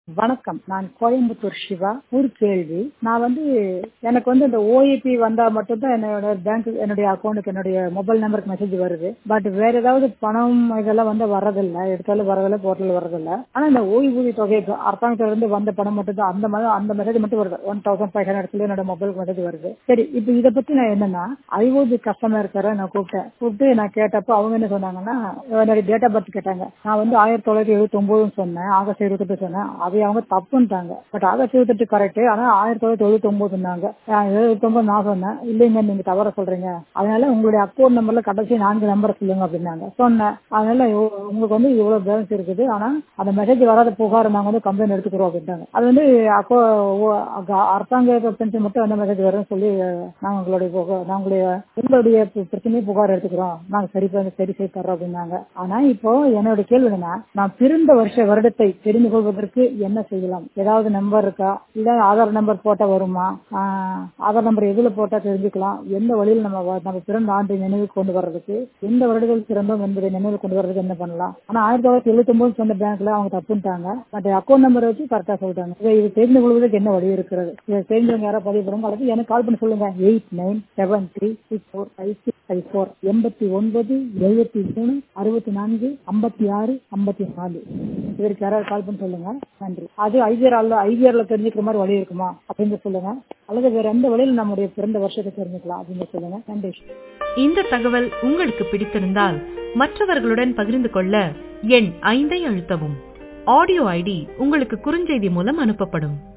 வணக்கம் நான் கோயம்புத்தூர் சிவா ஒரு கேள்வி நான் வந்து எனக்கு வந்து இந்த ஓஏபி வந்தா மட்டும்தான் என்னோட பேங்க் என்னுடைய அக்கௌண்ட்டுக்கு என்னுடைய மொபைல் நம்பருக்கு மெசேஜ் வருது பட் வேற ஏதாவது பணம் இதெல்லாம் வந்து வர்றதில்ல எடுத்தாலும் வரதில்ல போர்ட்டல் வர்றதில்ல ஆனா இந்த ஓய்வூதிய தொகை அரசாங்கத்துல இருந்து வந்த பணம் மட்டும் தான் அந்த மாதிரி அந்த மெசேஜ் மட்டும் வருது ஒன் தௌசண்ட் ஃபைவ் ஹண்ட்ரட் சொல்லி என்னோட மொபைலுக்கு மெசேஜ் வருது சரி இப்போ இதை பத்தி நான் என்னன்னா ஐஓபி கஸ்டமர் இருக்கிற நான் கூப்பிட்டேன் கூப்பிட்டு நான் கேட்டப்போ அவங்க என்ன சொன்னாங்கன்னா என்னுடைய டேட் ஆஃப் பர்த் கேட்டாங்க நான் வந்து ஆயிரத்தி தொள்ளாயிரத்தி எழுபத்தி ஒன்பதுன்னு சொன்னேன் ஆகஸ்ட் இருபத்தெட்டு சொன்னேன் அதை அவங்க தப்புன்ட்டாங்க பட் ஆகஸ்ட் இருபத்தெட்டு கரெக்ட் ஆனா ஆயிரத்தி தொள்ளாயிரத்தி எழுபத்தி ஒன்பதுனாங்க எழுபத்தி ஒன்பது நான் சொன்னேன் இல்லைங்க நீங்க தவற சொல்றீங்க அதனால உங்களுடைய அக்கௌண்ட் நம்பர்ல கடைசி நான்கு நம்பர் சொல்லுங்க அப்படின்னாங்க சொன்னேன் அதனால இவ்வ- உங்களுக்கு வந்து இவ்வளவு பேலன்ஸ் இருக்குது ஆனா அந்த மெசேஜ் வராத புகார் நாங்க வந்து கம்ப்ளைண்ட் எடுத்துக்கிறோம் அப்படின்ட்டாங்க அது வந்து அக்கோ ஓ- அக- அரசாங்க பென்ஷன் மட்டும் அந்த மெசேஜ் வரும்னு சொல்லி நாங்க உங்களுடைய புகார் நாங்களுடைய உங்களுடைய பி- பிரச்சனையை புகார் எடுத்துக்கிறோம் நாங்க சரி பண்ணி சரி செய்து தர்றோம் அப்படின்னாங்க ஆனா இப்போ என்னோட கேள்வி என்னன்னா நான் பிறந்த வருஷ வருடத்தை தெரிந்து கொள்வதற்கு என்ன செய்யலாம் ஏதாவது நம்பர் இருக்கா இல்ல ஆதார் நம்பர் போட்டா வருமா ஆஹ் ஆதார் நம்பர் எதுல போட்டா தெரிஞ்சுக்கலாம் எந்த வழியில் நம்ம வ- நம்ம பிறந்த ஆண்டை நினைவு கொண்டு வர்றதுக்கு எந்த வருடத்தில் பிறந்தோம் என்பதை நினைவு கொண்டு வர்றதுக்கு என்ன பண்ணலாம் ஆனா ஆயிரத்தி தொள்ளாயிரத்தி எழுபத்தி ஒன்பது சொன்ன பேங்க்ல அவங்க தப்புன்ட்டாங்க பட் அக்கௌண்ட் நம்பர் வச்சு கரெக்டா சொல்லிட்டாங்க இதை இது தெரிந்து கொள்வதற்கு என்ன வழி இருக்கிறது இதை தெரிஞ்சவங்க யாராவது பதிவு பண்ணுங்க அல்லது எனக்கு கால் பண்ணி சொல்லுங்க eight nine seven three six four five six five four எண்பத்தி ஒன்பது எழுபத்தி மூணு அறுபத்தி நான்கு ஐம்பத்தி ஆறு ஐம்பத்தி நாலு இதற்கு யாராவது கால் பண்ணி சொல்லுங்க நன்றி அது ஐவிஆர் ஐவிஆர்ல தெரிஞ்சுக்கிற மாதிரி வழி இருக்குமா அப்படின்னு சொல்லுங்க அல்லது வேற எந்த வழியில் நம்முடைய பிறந்த வருஷத்தை தெரிஞ்சுக்கலாம் அப்படின்னு சொல்லுங்க நன்றி இந்த தகவல் உங்களுக்கு பிடித்திருந்தால் மற்றவர்களுடன் பகிர்ந்து கொள்ள எண் ஐந்தை அழுத்தவும் ஆடியோ ஐடி உங்களுக்கு குறுஞ்செய்தி மூலம் அனுப்பப்படும்